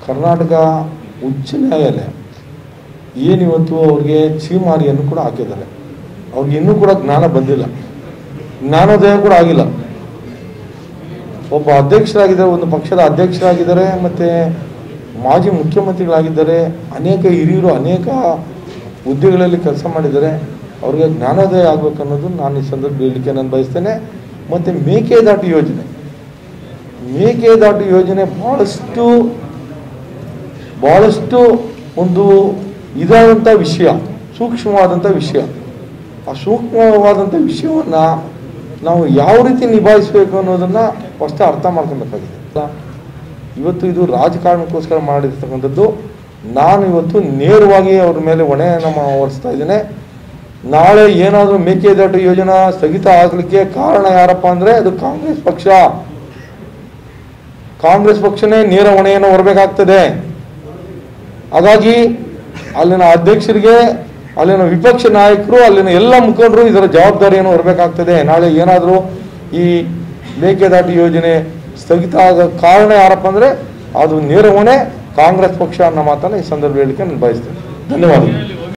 ಕರ್ನಾಟಕ ಉಚ್ಚ ನ್ಯಾಯಾಲಯ ಏನಿವತ್ತು ಅವ್ರಿಗೆ ಚೀಮಾರಿಯನ್ನು ಕೂಡ ಹಾಕಿದ್ದಾರೆ ಅವ್ರಿಗೆ ಇನ್ನೂ ಕೂಡ ಜ್ಞಾನ ಬಂದಿಲ್ಲ ಜ್ಞಾನೋದಯ ಕೂಡ ಆಗಿಲ್ಲ ಒಬ್ಬ ಅಧ್ಯಕ್ಷರಾಗಿದ್ದಾರೆ ಒಂದು ಪಕ್ಷದ ಅಧ್ಯಕ್ಷರಾಗಿದ್ದಾರೆ ಮತ್ತು ಮಾಜಿ ಮುಖ್ಯಮಂತ್ರಿಗಳಾಗಿದ್ದಾರೆ ಅನೇಕ ಹಿರಿಯರು ಅನೇಕ ಹುದ್ದೆಗಳಲ್ಲಿ ಕೆಲಸ ಮಾಡಿದ್ದಾರೆ ಅವ್ರಿಗೆ ಜ್ಞಾನೋದಯ ಆಗಬೇಕು ಅನ್ನೋದು ನಾನು ಈ ಸಂದರ್ಭ ಹೇಳಲಿಕ್ಕೆ ನಾನು ಬಯಸ್ತೇನೆ ಮತ್ತು ಮೇಕೆದಾಟು ಯೋಜನೆ ಮೇಕೆದಾಟು ಯೋಜನೆ ಭಾಳಷ್ಟು ಭಾಳಷ್ಟು ಒಂದು ಇದಾದಂಥ ವಿಷಯ ಸೂಕ್ಷ್ಮವಾದಂಥ ವಿಷಯ ಆ ಸೂಕ್ಷ್ಮವಾದಂಥ ವಿಷಯವನ್ನು ನಾವು ಯಾವ ರೀತಿ ನಿಭಾಯಿಸಬೇಕು ಅನ್ನೋದನ್ನು ಫಸ್ಟ್ ಅರ್ಥ ಮಾಡ್ಕೊಬೇಕಾಗಿದೆ ಅಲ್ಲ? ಇವತ್ತು ಇದು ರಾಜಕಾರಣಕ್ಕೋಸ್ಕರ ಮಾಡಿರ್ತಕ್ಕಂಥದ್ದು ನಾನು ಇವತ್ತು ನೇರವಾಗಿ ಅವ್ರ ಮೇಲೆ ಹೊಣೆಯನ್ನು ಮಾ- ಹೊರಿಸ್ತಾ ಇದ್ದೇನೆ ನಾಳೆ ಏನಾದರೂ ಮೇಕೆದಾಟು ಯೋಜನಾ ಸ್ಥಗಿತ ಆಗಲಿಕ್ಕೆ ಕಾರಣ ಯಾರಪ್ಪ ಅಂದರೆ ಅದು ಕಾಂಗ್ರೆಸ್ ಪಕ್ಷ ಕಾಂಗ್ರೆಸ್ ಪಕ್ಷನೇ ನೇರ ಹೊಣೆಯನ್ನು ಹೊರಬೇಕಾಗ್ತದೆ ಹಾಗಾಗಿ ಅಲ್ಲಿನ ಅಧ್ಯಕ್ಷರಿಗೆ ಅಲ್ಲಿನ ವಿಪಕ್ಷ ನಾಯಕರು ಅಲ್ಲಿನ ಎಲ್ಲ ಮುಖಂಡರು ಇದರ ಜವಾಬ್ದಾರಿಯನ್ನು ಹೊರಬೇಕಾಗ್ತದೆ ನಾಳೆ ಏನಾದರೂ ಈ ಮೇಕೆದಾಟು ಯೋಜನೆ ಸ್ಥಗಿತ ಆಗೋ ಕಾರಣ ಯಾರಪ್ಪ ಅಂದರೆ ಅದು ನೇರ ಹೊಣೆ ಕಾಂಗ್ರೆಸ್ ಪಕ್ಷ ಅನ್ನೋ ಮಾತನ್ನು ಈ ಸಂದರ್ಭ ಹೇಳಲಿಕ್ಕೆ ನಾನು ಬಯಸ್ತೇನೆ ಧನ್ಯವಾದಗಳು